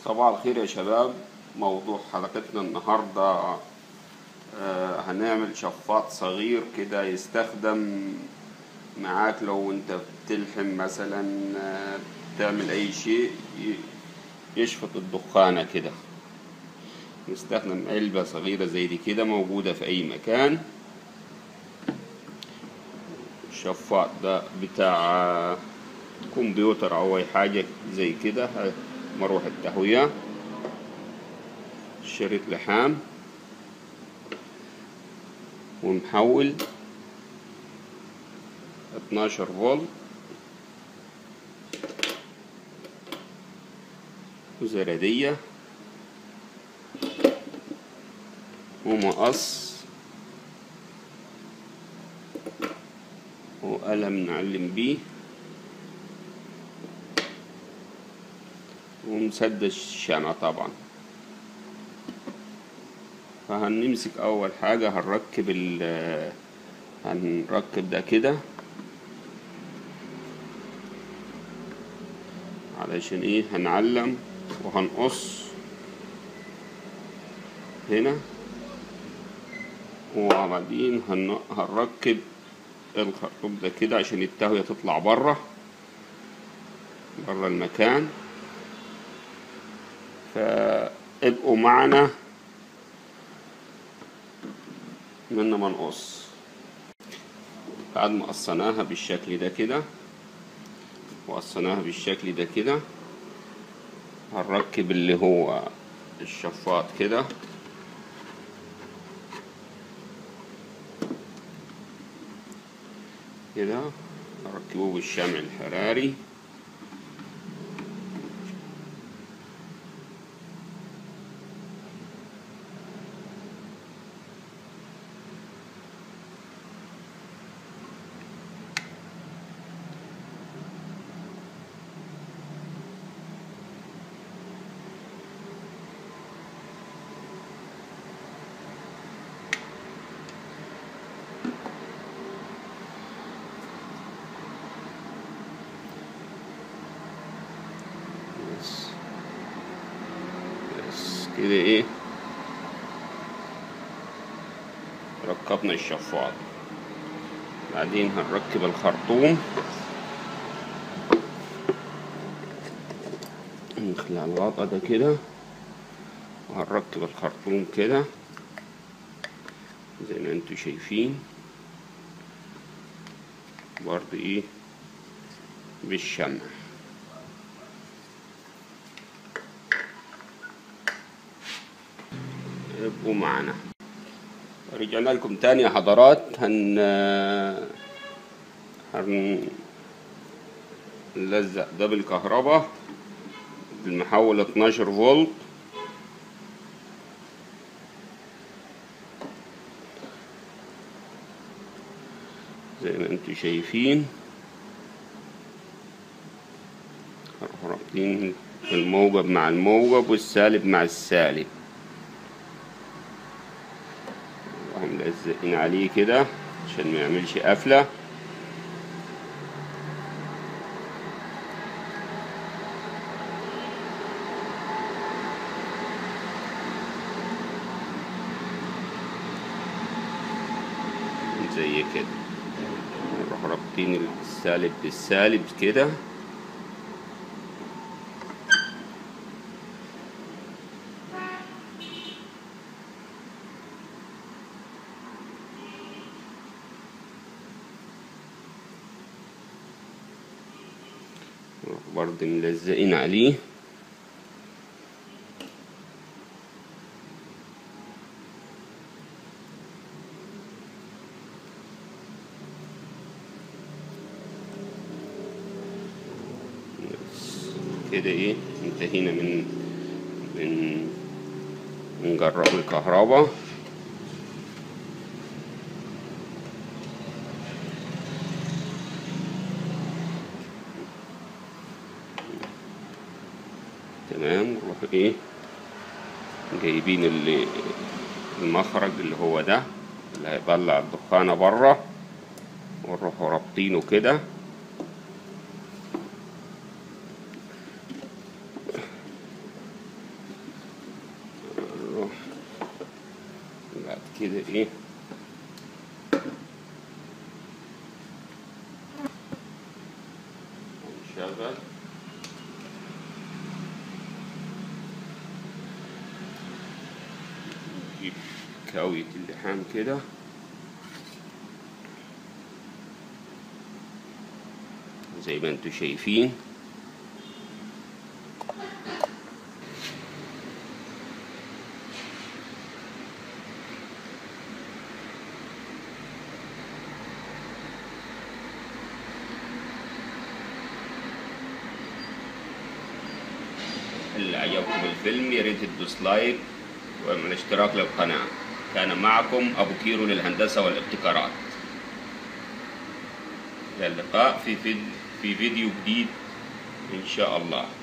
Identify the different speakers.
Speaker 1: صباح الخير يا شباب موضوع حلقتنا النهاردة آه، هنعمل شفاط صغير كده يستخدم معاك لو انت بتلحم مثلا آه، تعمل اي شيء ي- يشفط الدخانة كده نستخدم علبة صغيرة زي دي كده موجودة في اي مكان الشفاط ده بتاع آه، كمبيوتر او اي حاجة زي كده ه- مروحة تهوية شريط لحام ومحول 12 فولت وزرادية ومقص وقلم نعلم بيه ومسدس الشمع طبعا فهنمسك اول حاجة هنركب ال هنركب ده كده علشان ايه هنعلم وهنقص هنا وبعدين هن- هنركب الخرطوم ده كده عشان التهوية تطلع بره بره المكان فابقوا معنا من ما نقص بعد ما قصيناها بالشكل ده كده وقصيناها بالشكل ده كده هنركب اللي هو الشفاط كده كده نركبه بالشمع الحراري بس بس كده ايه ركبنا الشفاط بعدين هنركب الخرطوم نخلع الغطا ده كده وهنركب الخرطوم كده زي ما انتوا شايفين برضه ايه بالشمع ابقوا معنا رجعنا لكم تاني يا حضرات هن هن نلزق ده بالكهرباء بالمحول 12 فولت زي ما انتم شايفين هنروح رابطين الموجب مع الموجب والسالب مع السالب نروح ملزقين عليه كده عشان ما يعملش قفلة زي كده نروح رابطين السالب بالسالب كده نروح برضه ملزقين عليه بس كده ايه انتهينا من من من جراب الكهرباء تمام نروح ايه جايبين اللي المخرج اللي هو ده اللي هيطلع الدخانة بره ونروحوا رابطينه كده كده ايه هنشغل نجيب كاوية اللحام كده زي ما انتوا شايفين اللي عجبكم الفيلم يا ريت تدوس لايك ومن اشتراك للقناة كان معكم أبو كيرو للهندسة والابتكارات إلى اللقاء في فيديو, في فيديو جديد إن شاء الله